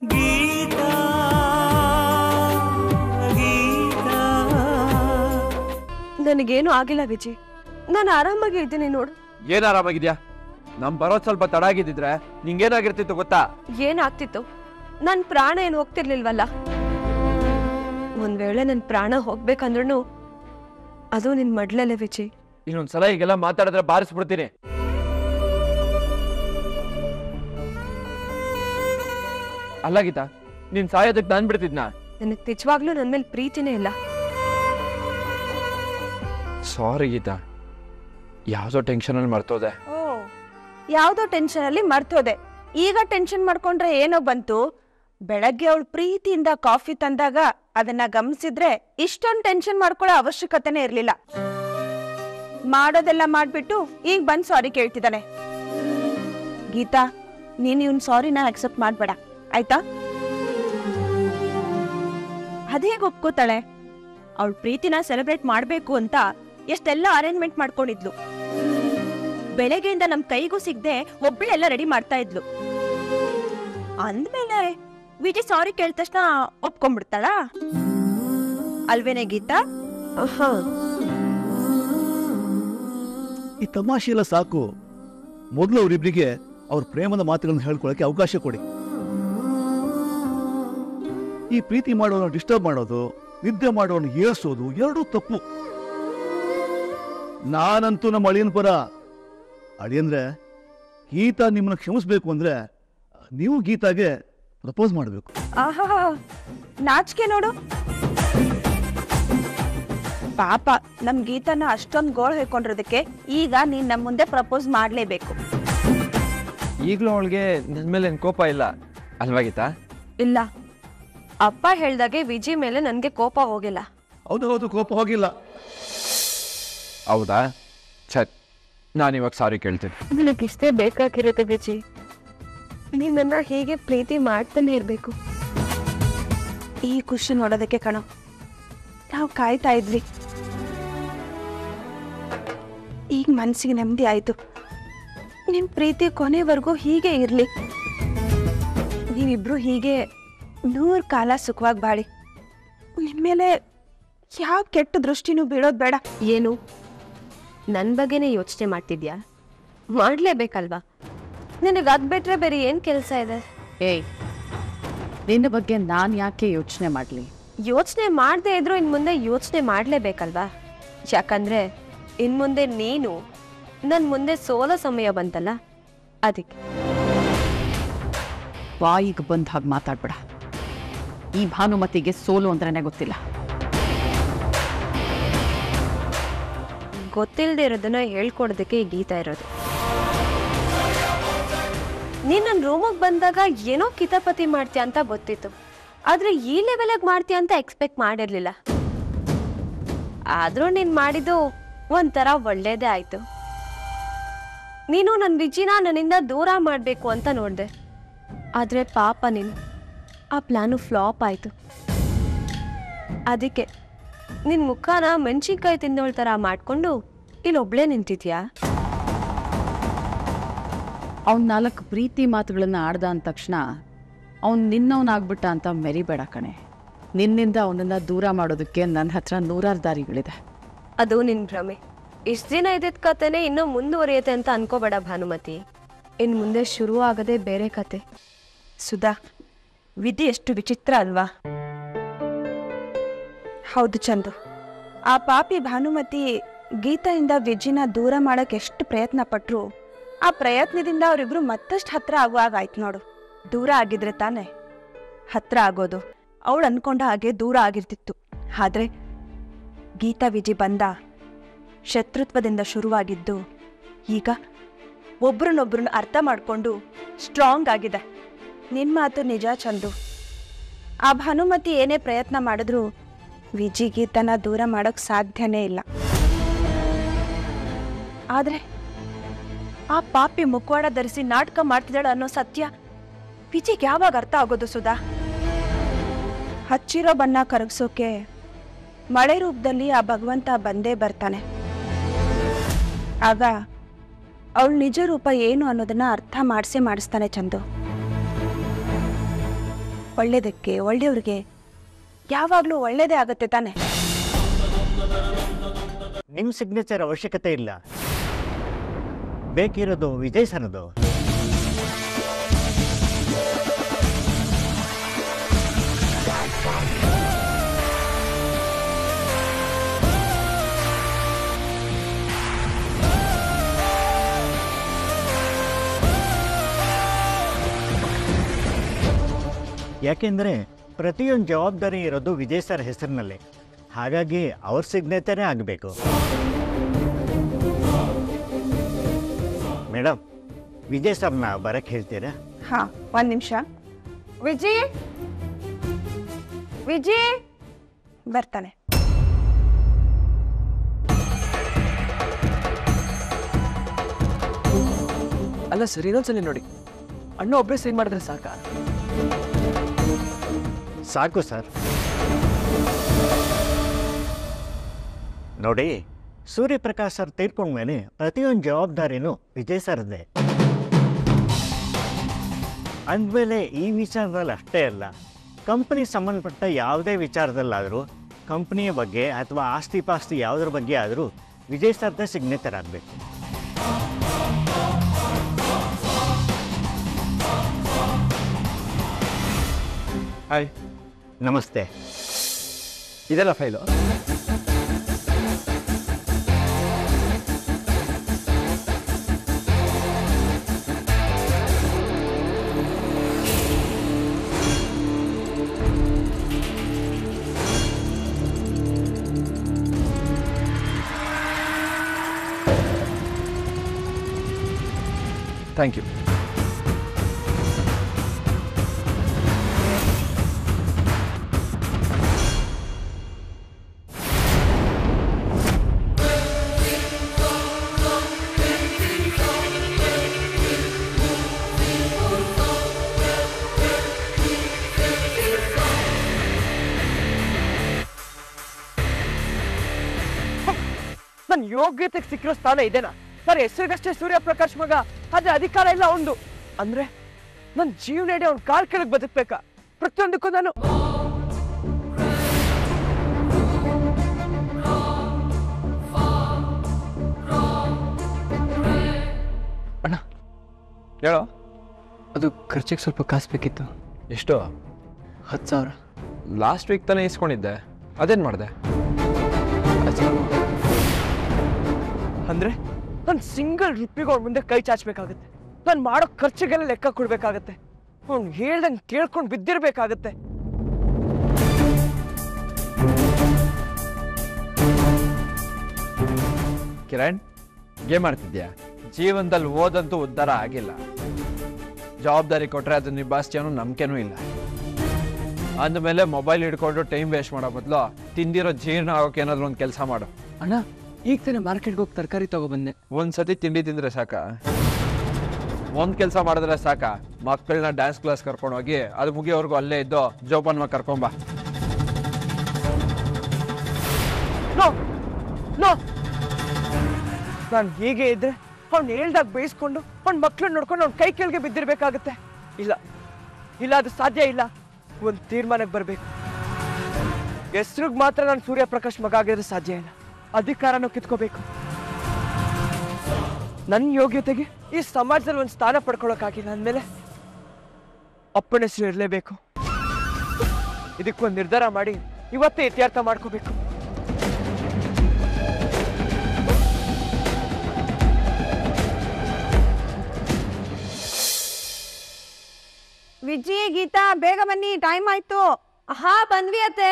ಗೀತಾ ಗೀತಾ ನನಗೇನು ಆಗಿಲ್ಲ ವಿಜಯ್ ನಾನು ಆರಾಮಾಗಿ ಇದ್ದೀನಿ ನೋಡು ಏನ್ ಆರಾಮಾಗಿದ್ಯಾ ನಮ್ ಬರೋದ್ ಸ್ವಲ್ಪ ತಡ ಆಗಿದ್ದಿದ್ರೆ ನಿಂಗೇನಾಗಿರ್ತಿತ್ತು ಗೊತ್ತಾ ಏನಾಗ್ತಿತ್ತು ನನ್ ಪ್ರಾಣ ಏನು ಹೋಗ್ತಿರ್ಲಿಲ್ವಲ್ಲ ಒಂದ್ ವೇಳೆ ನನ್ ಪ್ರಾಣ ಹೋಗ್ಬೇಕಂದ್ರೂ ಅದು ನಿನ್ ಮಡ್ಲಲ್ಲೇ ವಿಜಯ್ ಇನ್ನೊಂದ್ಸಲ ಹೀಗೆಲ್ಲ ಮಾತಾಡಿದ್ರೆ ಬಾರಿಸ್ಬಿಡ್ತೀನಿ ಅಲ್ಲ ಗೀತಾ ನೀನ್ ಸಾಯೋದಕ್ಕೆ ನಾನ್ ಬಿಡ್ತಿದ್ನಾ ನನಗ್ ನಿಜವಾಗ್ಲೂ ನನ್ ಮೇಲೆ ಪ್ರೀತಿನೇ ಇಲ್ಲ ಸಾರಿ ಗೀತಾ ಯಾವ್ದೋ ಟೆನ್ಷನ್ ಅಲ್ಲಿ ಮರ್ತೋದೆ ಓ ಯಾವ್ದೋ ಟೆನ್ಷನ್ ಅಲ್ಲಿ ಮರ್ತೋದೆ ಈಗ ಟೆನ್ಷನ್ ಮಾಡ್ಕೊಂಡ್ರೆ ಏನೋ ಬಂತು ಬೆಳಗ್ಗೆ ಅವಳು ಪ್ರೀತಿಯಿಂದ ಕಾಫಿ ತಂದಾಗ ಅದನ್ನ ಗಮನಿಸಿದ್ರೆ ಇಷ್ಟೊಂದು ಟೆನ್ಷನ್ ಮಾಡ್ಕೊಳ್ಳೋ ಅವಶ್ಯಕತೆನೇ ಇರ್ಲಿಲ್ಲ ಮಾಡೋದೆಲ್ಲ ಮಾಡ್ಬಿಟ್ಟು ಈಗ ಬಂದ್ ಸಾರಿ ಕೇಳ್ತಿದ್ದಾನೆ ಗೀತಾ ನೀನ್ ಇವ್ನ್ ಸಾರಿನ ಅಕ್ಸೆಪ್ಟ್ ಮಾಡ್ಬೇಡ ಆಯ್ತಾ ಅದೇಗ್ ಒಪ್ಕೋತಾಳೆ ಅವಳ ಪ್ರೀತಿನ ಸೆಲೆಬ್ರೇಟ್ ಮಾಡ್ಬೇಕು ಅಂತ ಎಷ್ಟೆಲ್ಲ ಅರೇಂಜ್ಮೆಂಟ್ ಮಾಡ್ಕೊಂಡಿದ್ಲು ಬೆಳಗ್ಗೆಯಿಂದ ನಮ್ ಕೈಗೂ ಸಿಗದೆ ಒಬ್ಳೆಲ್ಲ ರೆಡಿ ಮಾಡ್ತಾ ಇದ್ಲು ಅಂದ್ಮೇಲೆ ವಿಜಯ್ ಸಾರಿ ಕೇಳಿದ ತಕ್ಷಣ ಒಪ್ಕೊಂಡ್ಬಿಡ್ತಾಳ ಅಲ್ವೇನೆ ಗೀತಾ ಹಾ ಈ ತಮಾಷೆ ಎಲ್ಲ ಸಾಕು ಮೊದಲು ಅವರಿಬ್ಬರಿಗೆ ಅವ್ರ ಪ್ರೇಮದ ಮಾತುಗಳನ್ನು ಹೇಳ್ಕೊಳ್ಳೋಕೆ ಅವಕಾಶ ಕೊಡಿ ಈ ಪ್ರೀತಿ ಮಾಡೋನ ಡಿಸ್ಟರ್ಬ್ ಮಾಡೋದು ನಿದ್ದೆ ಮಾಡೋನು ಏರ್ಸೋದು ಎರಡೂ ತಪ್ಪು ನಾನಂತೂ ನಮ್ಮ ಅಳಿಯನ ಪರ ಅಳಿಯಂದ್ರೆ ಗೀತಾ ನಿಮ್ಮನ್ನ ಕ್ಷಮಿಸ್ಬೇಕು ಅಂದ್ರೆ ನೀವು ಗೀತಾಗೆ ಪ್ರಪೋಸ್ ಮಾಡಬೇಕು ಆಹಾ ನಾಚಿಕೆ ನೋಡು ಪಾಪ ನಮ್ ಗೀತನ ಅಷ್ಟೊಂದು ಗೋಳ್ ಹೇಳ್ಕೊಂಡಿರೋದಕ್ಕೆ ಈಗ ನೀನ್ ನಮ್ ಮುಂದೆ ಪ್ರಪೋಸ್ ಮಾಡ್ಲೇಬೇಕು ಈಗ್ಲೂ ಅವಳಿಗೆ ನನ್ ಮೇಲೆ ಏನ್ ಕೋಪ ಇಲ್ಲ ಅಲ್ವಾ ಗೀತಾ ಇಲ್ಲ ಅಪ್ಪ ಹೇಳ್ದಾಗೆ ವಿಜಯ್ ಮೇಲೆ ನನ್ಗೆ ಕೋಪ ಹೋಗಿಲ್ಲ ಹೌದು ಹೌದು ಕೋಪ ಹೋಗಿಲ್ಲ ಹೌದಾ ಛತ್ ನಾನು ಇವಾಗ ಸಾರಿ ಕೇಳ್ತೀನಿ ನನಗಿಷ್ಟೇ ಬೇಕಾಗಿರುತ್ತೆ ವಿಜಯ್ ನೀನ್ ನನ್ನ ಹೀಗೆ ಪ್ರೀತಿ ಮಾಡ್ತಾನೆ ಇರ್ಬೇಕು ಈ ಖುಷಿ ನೋಡೋದಕ್ಕೆ ಕಣೋ ನಾವು ಕಾಯ್ತಾ ಇದ್ವಿ ಈಗ ಮನ್ಸಿಗೆ ನೆಮ್ಮದಿ ಆಯ್ತು ನಿಮ್ ಪ್ರೀತಿ ಕೊನೆವರೆಗೂ ಹೀಗೆ ಇರ್ಲಿ ನೀವಿಬ್ರು ಹೀಗೆ ನೂರ್ ಕಾಲ ಸುಖವಾಗಿ ಬಾಳಿ ನಿಮ್ಮೇಲೆ ಯಾವ ಕೆಟ್ಟ ದೃಷ್ಟಿನೂ ಬೀಳೋದ್ ಬೇಡ ಏನು ನನ್ನ ಬಗ್ಗೆನೇ ಯೋಚನೆ ಮಾಡ್ತಿದ್ಯಾ ಮಾಡ್ಲೇಬೇಕಲ್ವಾ ನಿನಗೆ ಅದ್ ಬಿಟ್ರೆ ಬೇರೆ ಏನ್ ಕೆಲಸ ಇದೆ ಏಯ್ ನಿನ್ನ ಬಗ್ಗೆ ನಾನು ಯಾಕೆ ಯೋಚನೆ ಮಾಡಲಿ ಯೋಚನೆ ಮಾಡದೇ ಇದ್ರು ಇನ್ ಮುಂದೆ ಯೋಚನೆ ಮಾಡ್ಲೇಬೇಕಲ್ವಾ ಯಾಕಂದ್ರೆ ಇನ್ ಮುಂದೆ ನೀನು ನನ್ ಮುಂದೆ ಸೋಲೋ ಸಮಯ ಬಂತಲ್ಲ ಅದಕ್ಕೆ ಬಾಯಿಗೆ ಬಂದ ಹಾಗೆ ಮಾತಾಡ್ಬೇಡ ಈ ಭಾನುಮತಿಗೆ ಸೋಲು ಅಂದ್ರೇ ಗೊತ್ತಿಲ್ಲ ಗೊತ್ತಿಲ್ಲದೆ ಇರೋದನ್ನ ಹೇಳ್ಕೊಡೋದಕ್ಕೆ ಈ ಗೀತ ಇರೋದು ನೀನ್ ನನ್ನ ರೂಮಿಗೆ ಬಂದಾಗ ಏನೋ ಕಿತಾಪತಿ ಮಾಡ್ತೀಯ ಅಂತ ಗೊತ್ತಿತ್ತು ಆದ್ರೆ ಈ ಲೆವೆಲಾಗಿ ಮಾಡ್ತೀಯ ಅಂತ ಎಕ್ಸ್ಪೆಕ್ಟ್ ಮಾಡಿರ್ಲಿಲ್ಲ ಆದ್ರೂ ನೀನ್ ಮಾಡಿದ್ದು ಒಂಥರ ಒಳ್ಳೇದೇ ಆಯ್ತು ನೀನು ನನ್ನ ವಿಜಿನ ನನ್ನಿಂದ ದೂರ ಮಾಡಬೇಕು ಅಂತ ನೋಡ್ದೆ ಆದ್ರೆ ಪಾಪ ನೀನು ಆ ಪ್ಲಾನು ಫ್ಲಾಪ್ ಆಯ್ತು ಅದಕ್ಕೆ ನಿನ್ ಮುಖನ ಮೆಣಸಿನ್ಕಾಯಿ ತಿಂದೋಳ್ ಥರ ಮಾಡ್ಕೊಂಡು ಇಲ್ಲೊಬ್ಳೇ ನಿಂತಿದ್ಯಾ ಅವ್ನ ನಾಲ್ಕು ಪ್ರೀತಿ ಮಾತುಗಳನ್ನ ಆಡ್ದ ಅಂದ ತಕ್ಷಣ ಅವ್ನು ನಿನ್ನವನಾಗ್ಬಿಟ್ಟ ಅಂತ ಮೆರಿಬೇಡ ಕಣೆ ನಿನ್ನಿಂದ ಅವನನ್ನ ದೂರ ಮಾಡೋದಕ್ಕೆ ನನ್ನ ಹತ್ರ ನೂರಾರು ದಾರಿಗಳಿದೆ ಅದು ನಿನ್ ಭ್ರಮೆ ಇಷ್ಟ ದಿನ ಇದ್ದಿದ್ ಕತೆನೆ ಇನ್ನೂ ಮುಂದುವರಿಯುತ್ತೆ ಅಂತ ಅನ್ಕೋಬೇಡ ಭಾನುಮತಿ ಇನ್ ಮುಂದೆ ಶುರು ಆಗದೆ ಬೇರೆ ಕತೆ ಸುಧಾ ವಿಧಿ ಎಷ್ಟು ವಿಚಿತ್ರ ಅಲ್ವಾ ಹೌದು ಚಂದು ಆ ಪಾಪಿ ಭಾನುಮತಿ ಗೀತೆಯಿಂದ ವಿಜಿನ ದೂರ ಮಾಡಕ್ ಎಷ್ಟು ಪ್ರಯತ್ನ ಪಟ್ರು ಆ ಪ್ರಯತ್ನದಿಂದ ಅವರಿಬ್ರು ಮತ್ತಷ್ಟು ಹತ್ರ ಆಗುವಾಗ ಆಯ್ತು ನೋಡು ದೂರ ಆಗಿದ್ರೆ ತಾನೆ ಹತ್ರ ಆಗೋದು ಅವಳು ಅನ್ಕೊಂಡ ಹಾಗೆ ದೂರ ಆಗಿರ್ತಿತ್ತು ಆದ್ರೆ ಗೀತಾ ವಿಜಿ ಬಂದ ಶತ್ರುತ್ವದಿಂದ ಶುರುವಾಗಿದ್ದು ಈಗ ಒಬ್ರನ್ನೊಬ್ರನ್ನ ಅರ್ಥ ಮಾಡ್ಕೊಂಡು ಸ್ಟ್ರಾಂಗ್ ಆಗಿದೆ ನಿನ್ ಮಾತು ನಿಜ ಚಂದು ಆ ಭಾನುಮತಿ ಏನೇ ಪ್ರಯತ್ನ ಮಾಡಿದ್ರು ವಿಜಿ ಗೀತನ ದೂರ ಮಾಡೋಕ್ ಸಾಧ್ಯನೇ ಇಲ್ಲ ಆದ್ರೆ ಆ ಪಾಪಿ ಮುಖವಾಡ ಧರಿಸಿ ನಾಟಕ ಮಾಡ್ತಿದ್ದಾಳ ಅನ್ನೋ ಸತ್ಯ ವಿಜಿಗೆ ಯಾವಾಗ ಅರ್ಥ ಆಗೋದು ಸುಧಾ ಹಚ್ಚಿರೋ ಬಣ್ಣ ಕರಗಿಸೋಕೆ ಮಳೆ ರೂಪದಲ್ಲಿ ಆ ಭಗವಂತ ಬಂದೇ ಬರ್ತಾನೆ ಆಗ ಅವಳ ನಿಜ ರೂಪ ಏನು ಅನ್ನೋದನ್ನ ಅರ್ಥ ಮಾಡಿಸೇ ಮಾಡಿಸ್ತಾನೆ ಚಂದು ಒಳ್ಳೇದಕ್ಕೆ ಒಳ್ಳೆಯವ್ರಿಗೆ ಯಾವಾಗಲೂ ಒಳ್ಳೇದೇ ಆಗುತ್ತೆ ತಾನೆ ನಿಮ್ಮ ಸಿಗ್ನೇಚರ್ ಅವಶ್ಯಕತೆ ಇಲ್ಲ ಬೇಕಿರೋದು ವಿಜಯ್ ಸರ್ದು ಯಾಕೆಂದರೆ ಪ್ರತಿಯೊಂದು ಜವಾಬ್ದಾರಿ ಇರೋದು ವಿಜಯ್ ಸರ್ ಹೆಸರಿನಲ್ಲಿ ಹಾಗಾಗಿ ಅವ್ರ ಸಿಗ್ನೇಚರೇ ಆಗಬೇಕು ಮೇಡಮ್ ವಿಜಯ್ ಸರ್ನ ಬರಕ್ಕೆ ಹೇಳ್ತೀರಾ ಹಾಂ ಒಂದು ನಿಮಿಷ ವಿಜಿ ವಿಜಿ ಬರ್ತಾನೆ ಅಲ್ಲ ಸರ್ ಇನ್ನೊಂದ್ಸಲಿ ನೋಡಿ ಅಣ್ಣ ಒಬ್ಬರೇ ಸೈನ್ ಮಾಡಿದ್ರೆ ಸಾಕ ಸಾಕು ಸರ್ ನೋಡಿ ಸೂರ್ಯಪ್ರಕಾಶ್ ಸರ್ ತೀರ್ಕೊಂಡ್ಮೇಲೆ ಪ್ರತಿಯೊಂದು ಜವಾಬ್ದಾರಿನೂ ವಿಜಯ್ ಸರ್ದೇ ಅಂದಮೇಲೆ ಈ ವಿಚಾರದಲ್ಲಿ ಅಷ್ಟೇ ಅಲ್ಲ ಕಂಪ್ನಿ ಸಂಬಂಧಪಟ್ಟ ಯಾವುದೇ ವಿಚಾರದಲ್ಲಾದರೂ ಕಂಪ್ನಿಯ ಬಗ್ಗೆ ಅಥವಾ ಆಸ್ತಿ ಪಾಸ್ತಿ ಯಾವುದ್ರ ಬಗ್ಗೆ ಆದರೂ ವಿಜಯ್ ಸರ್ದೇ ಸಿಗ್ನೇಚರ್ ಆಗಬೇಕು ಹಾಯ್ ನಮಸ್ತೆ ಇದೆಲ್ಲ ಫೈಲು ಥ್ಯಾಂಕ್ ಯು ನನ್ನ ಯೋಗ್ಯತೆಗೆ ಸಿಕ್ಕಿರೋ ಸ್ಥಾನ ಇದೇನಾ ನನ್ನ ಹೆಸರಿಗಷ್ಟೇ ಸೂರ್ಯಪ್ರಕಾಶ್ ಮಗ ಆದ್ರೆ ಅಧಿಕಾರ ಇಲ್ಲ ಒಂದು ಅಂದ್ರೆ ನನ್ನ ಜೀವನ ಇಡೀ ಅವ್ನ ಕಾಲ್ ಕೆಳಗೆ ಬದುಕ್ಬೇಕಾ ಪ್ರತಿಯೊಂದಕ್ಕೂ ನಾನು ಅಣ್ಣ ಹೇಳೋ ಅದು ಖರ್ಚಿಗೆ ಸ್ವಲ್ಪ ಕಾಸು ಬೇಕಿತ್ತು ಎಷ್ಟು ಹತ್ತು ಸಾವಿರ ಲಾಸ್ಟ್ ವೀಕ್ ತಾನೇ ಇಸ್ಕೊಂಡಿದ್ದೆ ಅದೇನು ಮಾಡಿದೆ ಅಂದ್ರೆ ನಾನು ಸಿಂಗಲ್ ರುಪಿಗೆ ಅವ್ನ ಮುಂದೆ ಕೈ ಚಾಚಬೇಕಾಗತ್ತೆ ನಾನು ಮಾಡೋ ಖರ್ಚಿಗೆಲ್ಲ ಲೆಕ್ಕ ಕೊಡ್ಬೇಕಾಗತ್ತೆ ಅವ್ನು ಹೇಳ್ದಂಗೆ ಕೇಳ್ಕೊಂಡು ಬಿದ್ದಿರ್ಬೇಕಾಗತ್ತೆ ಕಿರಣ್ ಗೇಮ್ ಆಡ್ತಿದ್ಯಾ ಜೀವನದಲ್ಲಿ ಓದಂತೂ ಉದ್ಧಾರ ಆಗಿಲ್ಲ ಜವಾಬ್ದಾರಿ ಕೊಟ್ಟರೆ ಅದನ್ನ ನಿಭಾಯಿಸ್ತೀಯೋ ಅನ್ನೋ ನಂಬಿಕೆನೂ ಇಲ್ಲ ಅಂದಮೇಲೆ ಮೊಬೈಲ್ ಹಿಡ್ಕೊಂಡು ಟೈಮ್ ವೇಸ್ಟ್ ಮಾಡೋ ಬದಲು ತಿಂದಿರೋ ಜೀರ್ಣ ಆಗೋಕೆ ಏನಾದರೂ ಒಂದು ಕೆಲಸ ಮಾಡು ಅಣ್ಣ ಈಗ ತಾನೇ ಮಾರ್ಕೆಟ್ಗೆ ಹೋಗಿ ತರಕಾರಿ ತಗೊಬಂದೆ ಒಂದು ಸತಿ ತಿಂಡಿ ತಿಂದರೆ ಸಾಕ ಒಂದು ಕೆಲಸ ಮಾಡಿದ್ರೆ ಸಾಕ ಮಕ್ಕಳನ್ನ ಡ್ಯಾನ್ಸ್ ಕ್ಲಾಸ್ ಕರ್ಕೊಂಡು ಹೋಗಿ ಅದು ಮುಗಿಯೋವರೆಗೂ ಅಲ್ಲೇ ಇದ್ದು ಜೋಪಾನ್ವಾಗಿ ಕರ್ಕೊಂಬ ನೋ ನೋ ನಾನು ಹೀಗೆ ಇದ್ರೆ ಅವ್ನು ಹೇಳ್ದಾಗ ಬೇಯಿಸ್ಕೊಂಡು ಅವ್ನ ಮಕ್ಳನ್ನ ನೋಡ್ಕೊಂಡು ಅವ್ನ ಕೈ ಕೆಳಗೆ ಬಿದ್ದಿರ್ಬೇಕಾಗತ್ತೆ ಇಲ್ಲ ಇಲ್ಲ ಅದು ಸಾಧ್ಯ ಇಲ್ಲ ಒಂದು ತೀರ್ಮಾನಕ್ಕೆ ಬರಬೇಕು ಹೆಸ್ರಿಗೆ ಮಾತ್ರ ನಾನು ಸೂರ್ಯಪ್ರಕಾಶ್ ಮಗ ಆಗಿದ್ರೆ ಸಾಧ್ಯ ಇಲ್ಲ ಅಧಿಕಾರನೂ ಕಿತ್ಕೋಬೇಕು ನನ್ನ ಯೋಗ್ಯತೆಗೆ ಈ ಸಮಾಜದಲ್ಲಿ ಒಂದು ಸ್ಥಾನ ಪಡ್ಕೊಳಕ್ಕಾಗಿಲ್ಲ ಅಂದಮೇಲೆ ಅಪ್ಪನ ಹೆಸರು ಇರಲೇಬೇಕು ಇದಕ್ಕೊಂದು ನಿರ್ಧಾರ ಮಾಡಿ ಇವತ್ತೇ ಇತ್ಯರ್ಥ ಮಾಡ್ಕೋಬೇಕು ವಿಜಿ ಗೀತಾ ಬೇಗ ಬನ್ನಿ ಟೈಮ್ ಆಯ್ತು ಹಾ ಬಂದ್ವಿ ಅತ್ತೆ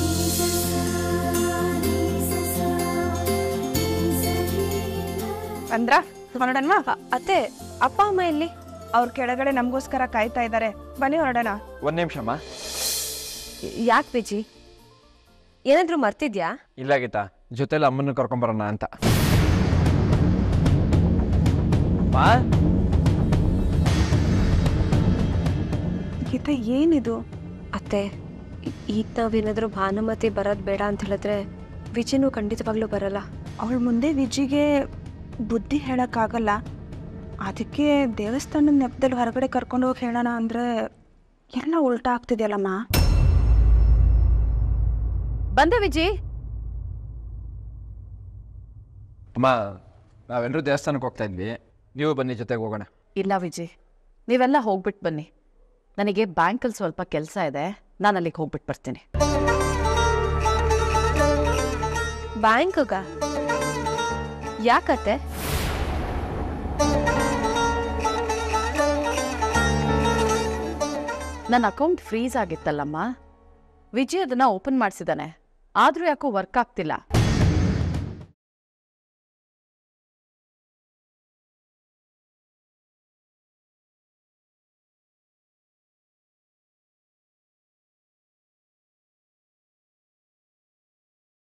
ಅಂದ್ರ ಹೊರಡೋಣ ಅ- ಅತ್ತೆ ಅಪ್ಪ ಅಮ್ಮ ಎಲ್ಲಿ ಅವ್ರ ಕೆಳಗಡೆ ನಮಗೋಸ್ಕರ ಕಾಯ್ತಾ ಇದ್ದಾರೆ ಬನ್ನಿ ಹೊರಡೋಣ ಒಂದು ನಿಮಿಷಮ್ಮ ಯಾಕೆ ವಿಜಿ ಏನಾದ್ರೂ ಮರ್ತಿದ್ಯಾ ಇಲ್ಲ ಗೀತಾ ಜೊತೆಲಿ ಅಮ್ಮನ ಕರ್ಕೊಂಬರೋಣ ಅಂತ ಬಾ ಗೀತಾ ಏನಿದು ಅತ್ತೆ ಈ- ಈಗ ನಾವೇನಾದ್ರೂ ಭಾನುಮತಿ ಬರೋದು ಬೇಡ ಅಂತ ಹೇಳಿದ್ರೆ ವಿಜಿನೂ ಖಂಡಿತವಾಗ್ಲೂ ಬರಲ್ಲ ಅವಳ ಮುಂದೆ ವಿಜಿಗೆ ಬುದ್ಧಿ ಹೇಳಕ್ಕಾಗಲ್ಲ ಅದಕ್ಕೆ ದೇವಸ್ಥಾನದ ನೆಪದಲ್ಲಿ ಹೊರಗಡೆ ಕರ್ಕೊಂಡು ಹೋಗಿ ಹೇಳೋಣ ಅಂದರೆ ಎಲ್ಲ ಉಲ್ಟಾ ಆಗ್ತಿದೆಯಲ್ಲಮ್ಮ ಬಂದೆ ವಿಜಿ ಅಮ್ಮ ನಾವೆಲ್ಲರೂ ದೇವಸ್ಥಾನಕ್ಕೆ ಹೋಗ್ತಾ ಇದ್ವಿ ನೀವು ಬನ್ನಿ ಜೊತೆಗೆ ಹೋಗೋಣ ಇಲ್ಲ ವಿಜಯ್ ನೀವೆಲ್ಲ ಹೋಗ್ಬಿಟ್ಟು ಬನ್ನಿ ನನಗೆ ಬ್ಯಾಂಕಲ್ಲಿ ಸ್ವಲ್ಪ ಕೆಲಸ ಇದೆ ನಾನು ಅಲ್ಲಿಗೆ ಹೋಗ್ಬಿಟ್ಟು ಬರ್ತೀನಿ ಬ್ಯಾಂಕ್ಗ ಯಾಕತ್ತೆ ನನ್ನ ಅಕೌಂಟ್ ಫ್ರೀಸ್ ಆಗಿತ್ತಲ್ಲಮ್ಮ ವಿಜಯ್ ಅದನ್ನ ಓಪನ್ ಮಾಡಿಸಿದ್ದಾನೆ ಆದರೂ ಯಾಕೋ ವರ್ಕ್ ಆಗ್ತಿಲ್ಲ